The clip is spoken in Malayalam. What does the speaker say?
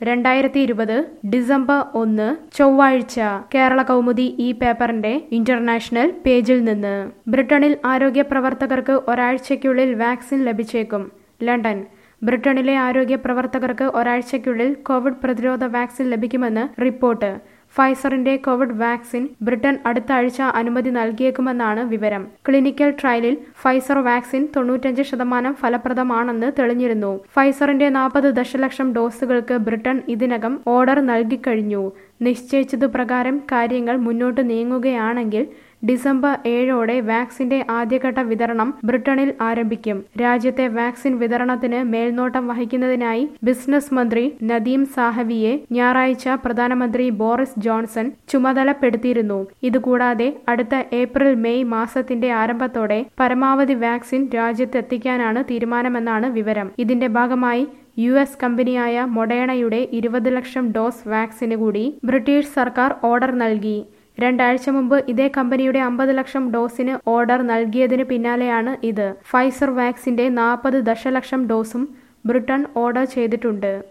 രണ്ടായിരത്തി ഇരുപത് ഡിസംബർ ഒന്ന് ചൊവ്വാഴ്ച കേരള കൗമുദി ഈ പേപ്പറിന്റെ ഇന്റർനാഷണൽ പേജിൽ നിന്ന് ബ്രിട്ടനിൽ ആരോഗ്യ പ്രവർത്തകർക്ക് ഒരാഴ്ചയ്ക്കുള്ളിൽ വാക്സിൻ ലഭിച്ചേക്കും ലണ്ടൻ ബ്രിട്ടനിലെ ആരോഗ്യ പ്രവർത്തകർക്ക് ഒരാഴ്ചയ്ക്കുള്ളിൽ കോവിഡ് പ്രതിരോധ വാക്സിൻ ലഭിക്കുമെന്ന് റിപ്പോർട്ട് ഫൈസറിന്റെ കോവിഡ് വാക്സിൻ ബ്രിട്ടൻ അടുത്ത ആഴ്ച അനുമതി നൽകിയേക്കുമെന്നാണ് വിവരം ക്ലിനിക്കൽ ട്രയലിൽ ഫൈസർ വാക്സിൻ തൊണ്ണൂറ്റഞ്ച് ശതമാനം ഫലപ്രദമാണെന്ന് തെളിഞ്ഞിരുന്നു ഫൈസറിന്റെ നാൽപ്പത് ദശലക്ഷം ഡോസുകൾക്ക് ബ്രിട്ടൻ ഇതിനകം ഓർഡർ നൽകിക്കഴിഞ്ഞു നിശ്ചയിച്ചതു പ്രകാരം കാര്യങ്ങൾ മുന്നോട്ട് നീങ്ങുകയാണെങ്കിൽ ഡിസംബർ ഏഴോടെ വാക്സിന്റെ ആദ്യഘട്ട വിതരണം ബ്രിട്ടനിൽ ആരംഭിക്കും രാജ്യത്തെ വാക്സിൻ വിതരണത്തിന് മേൽനോട്ടം വഹിക്കുന്നതിനായി ബിസിനസ് മന്ത്രി നദീം സാഹവിയെ ഞായറാഴ്ച പ്രധാനമന്ത്രി ബോറിസ് ജോൺസൺ ചുമതലപ്പെടുത്തിയിരുന്നു ഇതുകൂടാതെ അടുത്ത ഏപ്രിൽ മെയ് മാസത്തിന്റെ ആരംഭത്തോടെ പരമാവധി വാക്സിൻ രാജ്യത്തെത്തിക്കാനാണ് തീരുമാനമെന്നാണ് വിവരം ഇതിന്റെ ഭാഗമായി യു എസ് കമ്പനിയായ മൊഡേണയുടെ ഇരുപത് ലക്ഷം ഡോസ് വാക്സിന് കൂടി ബ്രിട്ടീഷ് സർക്കാർ ഓർഡർ നൽകി രണ്ടാഴ്ച മുമ്പ് ഇതേ കമ്പനിയുടെ അമ്പത് ലക്ഷം ഡോസിന് ഓർഡർ നൽകിയതിന് പിന്നാലെയാണ് ഇത് ഫൈസർ വാക്സിന്റെ നാൽപ്പത് ദശലക്ഷം ഡോസും ബ്രിട്ടൻ ഓർഡർ ചെയ്തിട്ടുണ്ട്